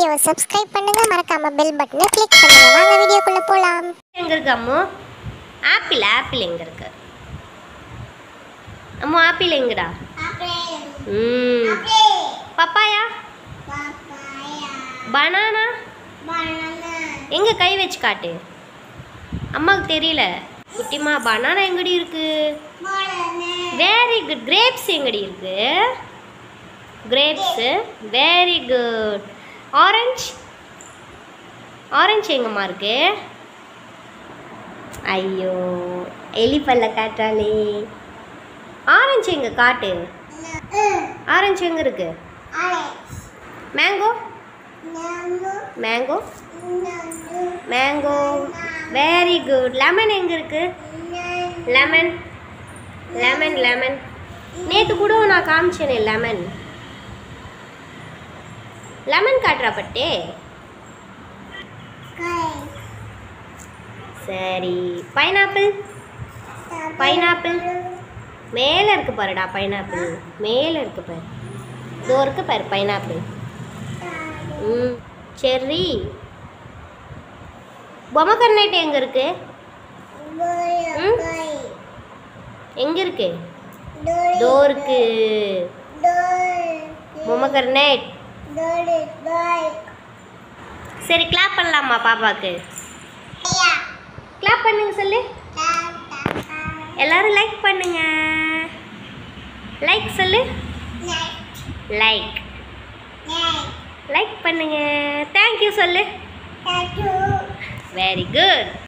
வீடியோவை சப்ஸ்கிரைப் பண்ணுங்க மறக்காம பெல் பட்டனை கிளிக் பண்ணுங்க வாங்க வீடியோக்குள்ள போலாம் எங்க இருக்கு அம்மு ஆப்பிள் ஆப்பிள் எங்க இருக்கு அம்மு ஆப்பிள் எங்கடா ம் பப்பாயா பனானா எங்க கை வச்சு காட்டு அம்மாவுக்கு தெரியல குட்டிமா பனானா எங்கடி இருக்கு வெரி குட் கிரேப்ஸ் எங்கடி இருக்கு grapes very good orange orange எங்கம்மா இருக்கு ஐயோ எலி பல்ல காட்டாளே ஆரஞ்சு எங்க காட்டு ஆரஞ்சு எங்க இருக்கு mango mango mango very good lemon எங்க இருக்கு லெமன் லெமன் லெமன் நேற்று கூட நான் காமிச்சேனே லெமன் லெமன் காட்டுறா பட்டே சரி பைனாப்பிள் பைனாப்பிள் மேலே இருக்கு பாருடா பைனாப்பிள் மேலே இருக்கு பாரு இதோ இருக்கு பாரு பைனாப்பிள் ம் செர்ரி பொமக்கர்னைட் எங்கே இருக்கு ம்? எங்க இருக்கு இதோ இருக்கு பொமக்கர்னைட் சரி கிளாப் பண்ணலாமா பாப்பாக்கு கிளாப் பண்ணுங்க சொல்லு எல்லாரும் லைக் பண்ணுங்க லைக் சொல்லு லைக் லைக் பண்ணுங்க தேங்க்யூ சொல்லு வெரி குட்